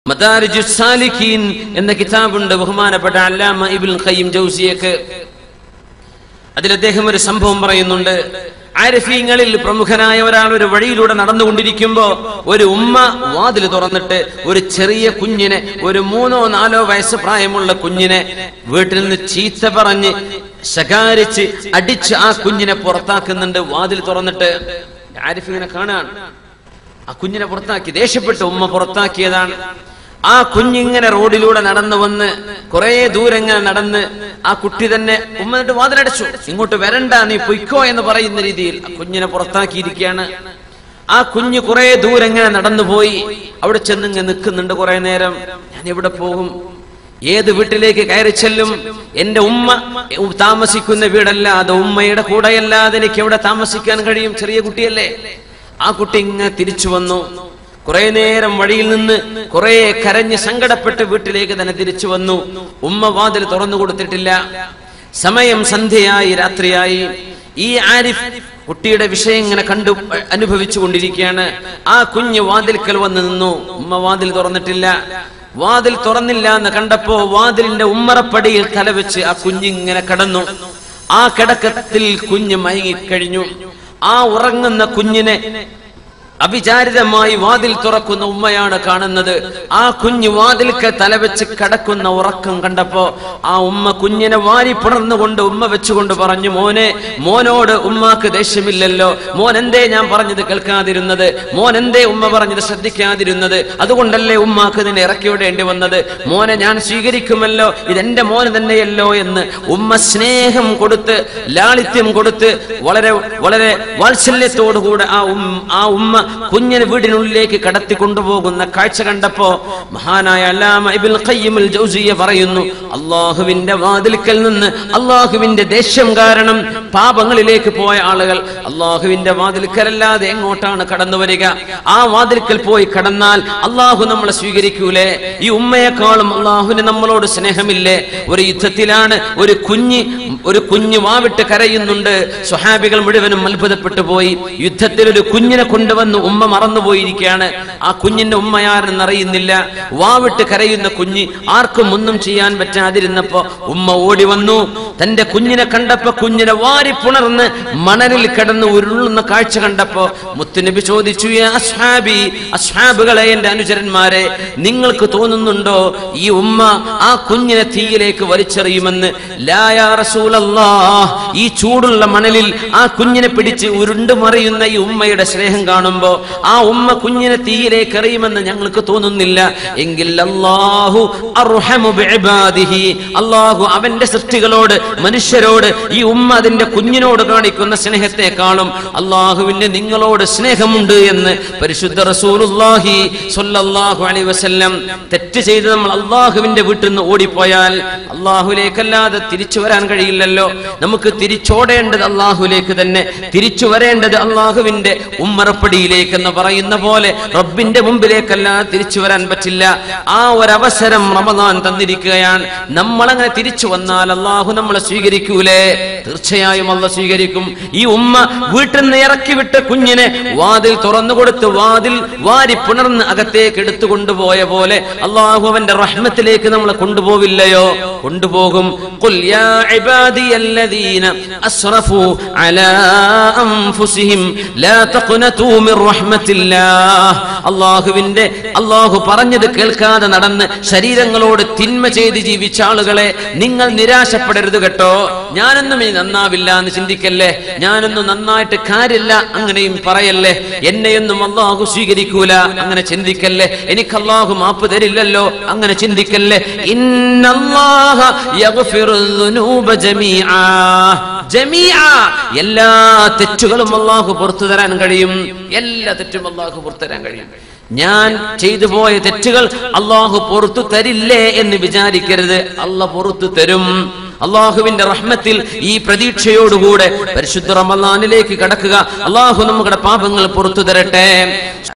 മദാരിജു സാലിഖീൻ എന്ന കിതാബുണ്ട് ബഹുമാനപ്പെട്ട അല്ലാമ ഇബ്നുൽ ഖയ്യിം ജൗസിയക്ക് അതിൽ അദ്ദേഹം ഒരു സംഭവം പറയുന്നുണ്ട് ആരിഫീങ്ങളിൽ പ്രമുഖനായ ഒരാൾ ഒരു വഴിയിലൂടെ നടന്നുകൊണ്ടിരിക്കുമ്പോ ഒരു ഉമ്മ വാതിൽ തുറന്നിട്ട് ഒരു ചെറിയ കുഞ്ഞിനെ ഒരു മൂന്നോ നാലോ വയസ്സ് പ്രായമുള്ള കുഞ്ഞിനെ വീട്ടിൽ നിന്ന് ചീത്ത പറഞ്ഞ് ശകാരിച്ച് അടിച്ച് ആ കുഞ്ഞിനെ പുറത്താക്കുന്നുണ്ട് വാതിൽ തുറന്നിട്ട് ആരിഫ് ഇങ്ങനെ കാണാൻ ആ കുഞ്ഞിനെ പുറത്താക്കി ദേഷ്യപ്പെട്ട് ഉമ്മ പുറത്താക്കിയതാണ് ആ കുഞ്ഞിങ്ങനെ റോഡിലൂടെ നടന്നു വന്ന് കുറെ ദൂരം ഇങ്ങനെ നടന്ന് ആ കുട്ടി തന്നെ ഉമ്മ എന്നിട്ട് വാതിലടച്ചു ഇങ്ങോട്ട് വരണ്ട നീ പൊയ്ക്കോ എന്ന് പറയുന്ന രീതിയിൽ ആ കുഞ്ഞിനെ പുറത്താക്കിയിരിക്കുകയാണ് ആ കുഞ്ഞ് കുറെ ദൂരം ഇങ്ങനെ നടന്നുപോയി അവിടെ ചെന്ന് ഇങ്ങനെ നിൽക്കുന്നുണ്ട് കുറെ നേരം ഞാൻ എവിടെ പോകും ഏത് വീട്ടിലേക്ക് കയറി ചെല്ലും എന്റെ ഉമ്മ താമസിക്കുന്ന വീടല്ല അത് ഉമ്മയുടെ കൂടെയല്ലാതെ എനിക്ക് എവിടെ താമസിക്കാൻ കഴിയും ചെറിയ കുട്ടിയല്ലേ ആ കുട്ടി ഇങ്ങനെ തിരിച്ചു വന്നു കുറെ നേരം വഴിയിൽ നിന്ന് കുറെ കരഞ്ഞ് സങ്കടപ്പെട്ട് വീട്ടിലേക്ക് തന്നെ തിരിച്ചു വന്നു ഉമ്മ വാതിൽ തുറന്നു കൊടുത്തിട്ടില്ല സമയം സന്ധ്യയായി രാത്രിയായി ഈ ആരിഫ് കുട്ടിയുടെ വിഷയം ഇങ്ങനെ കണ്ടു അനുഭവിച്ചു കൊണ്ടിരിക്കുകയാണ് ആ കുഞ്ഞ് വാതിൽക്കൽ വന്ന് നിന്നു ഉമ്മ വാതിൽ തുറന്നിട്ടില്ല വാതിൽ തുറന്നില്ല എന്ന് കണ്ടപ്പോ വാതിലിന്റെ ഉമ്മറപ്പടിയിൽ തലവെച്ച് ആ കുഞ്ഞിങ്ങനെ കടന്നു ആ കിടക്കത്തിൽ കുഞ്ഞ് മയങ്ങിക്കഴിഞ്ഞു ആ ഉറങ്ങുന്ന കുഞ്ഞിനെ അവിചാരിതമായി വാതിൽ തുറക്കുന്ന ഉമ്മയാണ് കാണുന്നത് ആ കുഞ്ഞ് വാതിൽക്ക് തലവെച്ച് കടക്കുന്ന ഉറക്കം കണ്ടപ്പോ ആ ഉമ്മ കുഞ്ഞിനെ വാരി പുണർന്നുകൊണ്ട് ഉമ്മ വെച്ചുകൊണ്ട് പറഞ്ഞു മോനെ മോനോട് ഉമ്മാക്ക് ദേഷ്യമില്ലല്ലോ മോൻ എന്തേ ഞാൻ പറഞ്ഞത് കേൾക്കാതിരുന്നത് മോൻ എന്തേ ഉമ്മ പറഞ്ഞത് ശ്രദ്ധിക്കാതിരുന്നത് അതുകൊണ്ടല്ലേ ഉമ്മാക്ക് നിന്നെ ഇറക്കി വിടേണ്ടി വന്നത് മോനെ ഞാൻ സ്വീകരിക്കുമല്ലോ ഇതെന്റെ മോന് തന്നെയല്ലോ എന്ന് ഉമ്മ സ്നേഹം കൊടുത്ത് ലാളിത്യം കൊടുത്ത് വളരെ വളരെ വാത്സല്യത്തോടുകൂടെ ആ ഉം ആ ഉമ്മ കുഞ്ഞിനെ വീടിനുള്ളിലേക്ക് കടത്തി കൊണ്ടുപോകുന്ന കാഴ്ച കണ്ടപ്പോ മഹാനായ അല്ലാമ ഇബ്നുൽ ഖയ്യിമുൽ ജൗസിയ പറയുന്നു അള്ളാഹുവിന്റെ വാതിൽക്കൽ നിന്ന് അള്ളാഹുവിന്റെ ദേഷ്യം കാരണം പാപങ്ങളിലേക്ക് പോയ ആളുകൾ അള്ളാഹുവിന്റെ വാതിൽക്കലല്ലാതെ എങ്ങോട്ടാണ് കടന്നു വരിക ആ വാതിൽക്കൽ പോയി കടന്നാൽ അള്ളാഹു നമ്മളെ സ്വീകരിക്കൂലേ ഈ ഉമ്മയെക്കാളും അള്ളാഹുവിന് നമ്മളോട് സ്നേഹമില്ലേ ഒരു യുദ്ധത്തിലാണ് ഒരു കുഞ്ഞ് ഒരു കുഞ്ഞ് വാവിട്ട് കരയുന്നുണ്ട് സ്വഹാബികൾ മുഴുവനും അത്ഭുതപ്പെട്ടു പോയി യുദ്ധത്തിൽ ഒരു കുഞ്ഞിനെ കൊണ്ടുവന്ന് ഉമ്മ മറന്നുപോയിരിക്കുകയാണ് ആ കുഞ്ഞിന്റെ ഉമ്മയാരെന്ന് അറിയുന്നില്ല വാവിട്ട് കരയുന്ന കുഞ്ഞ് ആർക്കും ഒന്നും ചെയ്യാൻ പറ്റാതിരുന്നപ്പോ ഉമ്മ ഓടി വന്നു തന്റെ കുഞ്ഞിനെ കണ്ടപ്പോ കുഞ്ഞിനെ വാരി പുണർന്ന് മണലിൽ കിടന്ന് ഉരുളുന്ന കാഴ്ച കണ്ടപ്പോ മുത്തുനബി ചോദിച്ചു "യാ അസ്ഹാബി അസ്ഹാബുകളെ എന്റെ അനുചരന്മാരെ നിങ്ങൾക്ക് തോന്നുന്നുണ്ടോ ഈ ഉമ്മ ആ കുഞ്ഞിനെ തീയിലേക്ക് വലിച്ചെറിയുമെന്ന് ലാ യാ റസൂലല്ലാഹ് ഈ ചൂടുള്ള മണലിൽ ആ കുഞ്ഞിനെ പിടിച്ച് ഉരുണ്ടു മറിയുന്ന ഈ ഉമ്മയുടെ സ്നേഹം കാണുമ്പോ ആ ഉമ്മ കുഞ്ഞിനെ തീയിലേക്ക് എറിയുമെന്ന് ഞങ്ങൾക്ക് തോന്നുന്നില്ല എങ്കിൽ അല്ലാഹു അർഹമു ബിഇബാദിഹി അല്ലാഹു അവന്റെ സൃഷ്ടികളോട് മനുഷ്യരോട് ഈ ഉമ്മ അതിന്റെ കുഞ്ഞിനോട് കാണിക്കുന്ന സ്നേഹത്തെക്കാളും അള്ളാഹുവിന് നിങ്ങളോട് സ്നേഹമുണ്ട് എന്ന് പരിശുദ്ധ റസൂലുള്ളാഹി സ്വല്ലല്ലാഹു അലൈഹി വസല്ലം തെറ്റ് ചെയ്ത് നമ്മൾ അള്ളാഹുവിന്റെ വീട്ടിൽ നിന്ന് ഓടിപ്പോയാൽ അള്ളാഹുലേക്കല്ലാതെ തിരിച്ചു വരാൻ കഴിയില്ലല്ലോ നമുക്ക് തിരിച്ചോടേണ്ടത് അള്ളാഹുലേക്ക് തന്നെ തിരിച്ചു വരേണ്ടത് അള്ളാഹുവിന്റെ ഉമ്മറപ്പടിയിലേക്ക് എന്ന് പറയുന്ന പോലെ റബ്ബിന്റെ മുമ്പിലേക്കല്ലാതെ തിരിച്ചു വരാൻ പറ്റില്ല ആ ഒരവസരം റമദാൻ തന്നിരിക്കുകയാണ് നമ്മളങ്ങനെ തിരിച്ചു വന്നാൽ അള്ളാഹു നമ്മളെ സ്വീകരിക്കൂലേ തീർച്ചയായും അല്ല സ്വീകരിക്കും ഈ ഉമ്മ വീട്ടിൽ നിന്ന് ഇറക്കി വിട്ട കുഞ്ഞിനെ വാതിൽ തുറന്നു കൊടുത്ത് വാതിൽ വാരി പുണർന്ന് അകത്തേക്ക് എടുത്തു കൊണ്ടുപോയ പോലെ അള്ളാഹു അവന്റെ റഹ്മത്തിലേക്ക് നമ്മളെ കൊണ്ടുപോവില്ലയോ കൊണ്ടുപോകും ഖുൽ യാ ഇബാദിയല്ലദീന അസ്റഫു അലാ അൻഫുസിഹിം ലാ തഖ്നതു മിർ റഹ്മത്തില്ലാഹ് അള്ളാഹുവിന്റെ അള്ളാഹു പറഞ്ഞത് കേൾക്കാതെ നടന്ന് ശരീരങ്ങളോട് തിന്മ ചെയ്ത് ജീവിച്ച ആളുകളെ നിങ്ങൾ നിരാശപ്പെടരുത് കേട്ടോ ഞാനൊന്നും ഇനി നന്നാവില്ല എന്ന് ചിന്തിക്കല്ലേ ഞാനൊന്നും നന്നായിട്ട് കാര്യമില്ല അങ്ങനെയും പറയല്ലേ എന്നെയൊന്നും അള്ളാഹു സ്വീകരിക്കൂല അങ്ങനെ ചിന്തിക്കല്ലേ എനിക്ക് അള്ളാഹു മാപ്പ് തരില്ലല്ലോ അങ്ങനെ ചിന്തിക്കല്ലേ ഇന്നല്ലാഹ യഗ്ഫിറു ദുനൂബ ജമീആ ജമീആ എല്ലാ തെറ്റുകളും അള്ളാഹു പുറത്തു തരാൻ കഴിയും എല്ലാ തെറ്റും അള്ളാഹു പുറത്തു തരാൻ കഴിയും ഞാൻ ചെയ്തു പോയ തെറ്റുകൾ അള്ളാഹു പുറത്തു തരില്ലേ എന്ന് വിചാരിക്കരുത് അല്ല പുറത്തു തരും അള്ളാഹുവിന്റെ റഹ്മത്തിൽ ഈ പ്രതീക്ഷയോടുകൂടെ പരിശുദ്ധ റമലാനിലേക്ക് കടക്കുക അള്ളാഹു നമ്മുടെ പാപങ്ങൾ പുറത്തു തരട്ടെ